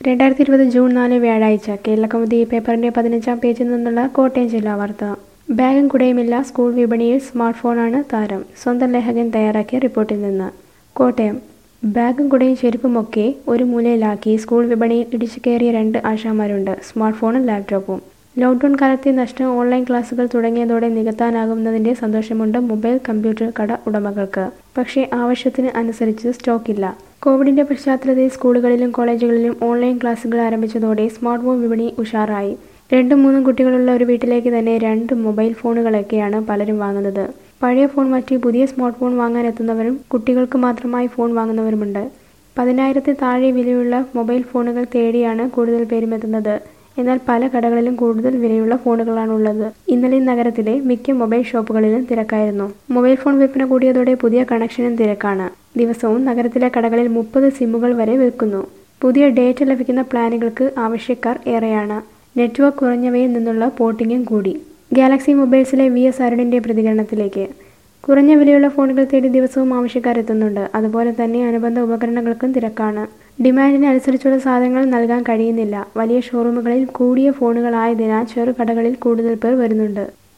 രണ്ടായിരത്തി ഇരുപത് ജൂൺ നാല് വ്യാഴാഴ്ച കേരളകൗമുദി പേപ്പറിന്റെ പതിനഞ്ചാം പേജിൽ നിന്നുള്ള കോട്ടയം ജില്ലാ വാർത്ത ബാഗും കുടയുമില്ല സ്കൂൾ വിപണിയിൽ സ്മാർട്ട് ഫോണാണ് താരം സ്വന്തം ലേഖകൻ തയ്യാറാക്കിയ റിപ്പോർട്ടിൽ നിന്ന് കോട്ടയം ബാഗും കുടയും ചെരുപ്പുമൊക്കെ ഒരു മൂലയിലാക്കി സ്കൂൾ വിപണിയിൽ ഇടിച്ചു കയറിയ രണ്ട് ആശാമാരുണ്ട് സ്മാർട്ട് ഫോണും ലാപ്ടോപ്പും ലോക്ക്ഡൌൺ കാലത്തെ നഷ്ടം ഓൺലൈൻ ക്ലാസുകൾ തുടങ്ങിയതോടെ നികത്താനാകുന്നതിന്റെ സന്തോഷമുണ്ട് മൊബൈൽ കമ്പ്യൂട്ടർ കട ഉടമകൾക്ക് പക്ഷേ ആവശ്യത്തിന് അനുസരിച്ച് സ്റ്റോക്കില്ല കോവിഡിന്റെ പശ്ചാത്തലത്തിൽ സ്കൂളുകളിലും കോളേജുകളിലും ഓൺലൈൻ ക്ലാസുകൾ ആരംഭിച്ചതോടെ സ്മാർട്ട് ഫോൺ വിപണി ഉഷാറായി രണ്ടും മൂന്നും കുട്ടികളുള്ള ഒരു വീട്ടിലേക്ക് തന്നെ രണ്ട് മൊബൈൽ ഫോണുകളൊക്കെയാണ് പലരും വാങ്ങുന്നത് പഴയ ഫോൺ മാറ്റി പുതിയ സ്മാർട്ട് ഫോൺ വാങ്ങാൻ എത്തുന്നവരും കുട്ടികൾക്ക് മാത്രമായി ഫോൺ വാങ്ങുന്നവരുമുണ്ട് പതിനായിരത്തിൽ താഴെ വിലയുള്ള മൊബൈൽ ഫോണുകൾ തേടിയാണ് കൂടുതൽ പേരും എത്തുന്നത് എന്നാൽ പല കടകളിലും കൂടുതൽ വിലയുള്ള ഫോണുകളാണുള്ളത് ഇന്നലെ നഗരത്തിലെ മിക്ക മൊബൈൽ ഷോപ്പുകളിലും തിരക്കായിരുന്നു മൊബൈൽ ഫോൺ വിൽപ്പന കൂടിയതോടെ പുതിയ കണക്ഷനും തിരക്കാണ് ദിവസവും നഗരത്തിലെ കടകളിൽ മുപ്പത് സിമ്മുകൾ വരെ വിൽക്കുന്നു പുതിയ ഡേറ്റ ലഭിക്കുന്ന പ്ലാനുകൾക്ക് ആവശ്യക്കാർ ഏറെയാണ് നെറ്റ്വർക്ക് കുറഞ്ഞവയിൽ നിന്നുള്ള പോർട്ടിങ്ങും കൂടി ഗാലക്സി മൊബൈൽസിലെ വി എസ് അരുണിന്റെ പ്രതികരണത്തിലേക്ക് കുറഞ്ഞ വിലയുള്ള ഫോണുകൾ തേടി ദിവസവും ആവശ്യക്കാരെത്തുന്നുണ്ട് അതുപോലെ തന്നെ അനുബന്ധ ഉപകരണങ്ങൾക്കും തിരക്കാണ് ഡിമാൻഡിന് അനുസരിച്ചുള്ള സാധനങ്ങൾ നൽകാൻ കഴിയുന്നില്ല വലിയ ഷോറൂമുകളിൽ കൂടിയ ഫോണുകളായതിനാൽ ചെറുകടകളിൽ കൂടുതൽ പേർ വരുന്നുണ്ട്